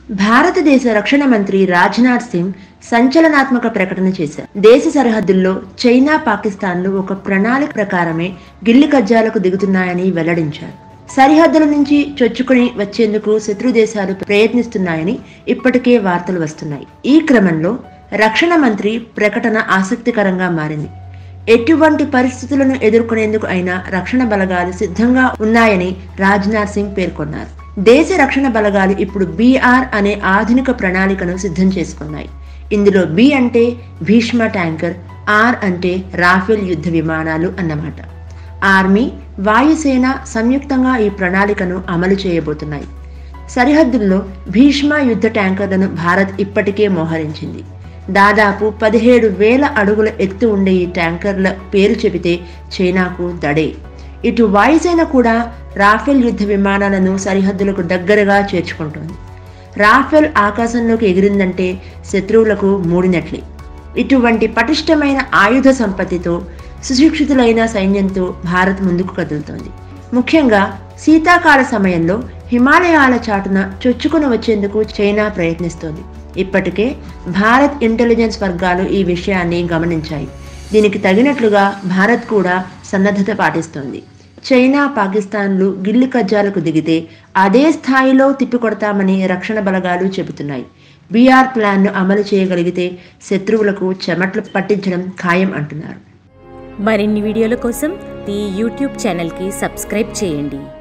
భారతదేశ రక్షణ మంత్రి రాజ్నాథ్ సింగ్ సంచలనాత్మక ప్రకటన చేశారు దేశ సరిహద్దుల్లో చైనా పాకిస్తాన్లు ఒక ప్రణాళిక ప్రకారమే గిల్లి కజ్జాలకు దిగుతున్నాయని వెల్లడించారు సరిహద్దుల నుంచి చొచ్చుకుని వచ్చేందుకు శత్రు దేశాలు ప్రయత్నిస్తున్నాయని ఇప్పటికే వార్తలు వస్తున్నాయి ఈ క్రమంలో రక్షణ మంత్రి ప్రకటన ఆసక్తికరంగా మారింది ఎటువంటి పరిస్థితులను ఎదుర్కొనేందుకు అయినా రక్షణ బలగాలు సిద్ధంగా ఉన్నాయని రాజ్నాథ్ సింగ్ పేర్కొన్నారు దేశ రక్షణ బలగాలు ఇప్పుడు బీఆర్ అనే ఆధునిక ప్రణాళికను సిద్ధం చేసుకున్నాయి ఇందులో బి అంటే భీష్మ ట్యాంకర్ ఆర్ అంటే రాఫెల్ యుద్ధ విమానాలు అన్నమాట ఆర్మీ వాయుసేన సంయుక్తంగా ఈ ప్రణాళికను అమలు చేయబోతున్నాయి సరిహద్దుల్లో భీష్మ యుద్ధ ట్యాంకర్లను భారత్ ఇప్పటికే మోహరించింది దాదాపు పదిహేడు వేల అడుగుల ఎత్తు ఉండే ఈ ట్యాంకర్ల పేరు చెబితే చైనాకు దడే ఇటు వాయుసేన కూడా రాఫెల్ యుద్ధ విమానాలను సరిహద్దులకు దగ్గరగా చేర్చుకుంటోంది రాఫెల్ ఆకాశంలోకి ఎగిరిందంటే శత్రువులకు మూడినట్లే ఇటువంటి పటిష్టమైన ఆయుధ సంపత్తితో సుశిక్షితులైన సైన్యంతో భారత్ ముందుకు కదులుతోంది ముఖ్యంగా శీతాకాల సమయంలో హిమాలయాల చాటున చొచ్చుకుని వచ్చేందుకు చైనా ప్రయత్నిస్తోంది ఇప్పటికే భారత్ ఇంటెలిజెన్స్ వర్గాలు ఈ విషయాన్ని గమనించాయి దీనికి తగినట్లుగా భారత్ కూడా సన్నద్ధత పాటిస్తోంది చైనా పాకిస్తాన్లు గిల్లి కజ్జాలకు దిగితే అదే స్థాయిలో తిప్పికొడతామని రక్షణ బలగాలు చెబుతున్నాయి బీఆర్ ప్లాన్ను అమలు చేయగలిగితే శత్రువులకు చెమట్లు పట్టించడం ఖాయం అంటున్నారు మరిన్ని వీడియోల కోసం ఈ యూట్యూబ్ ఛానల్కి సబ్స్క్రైబ్ చేయండి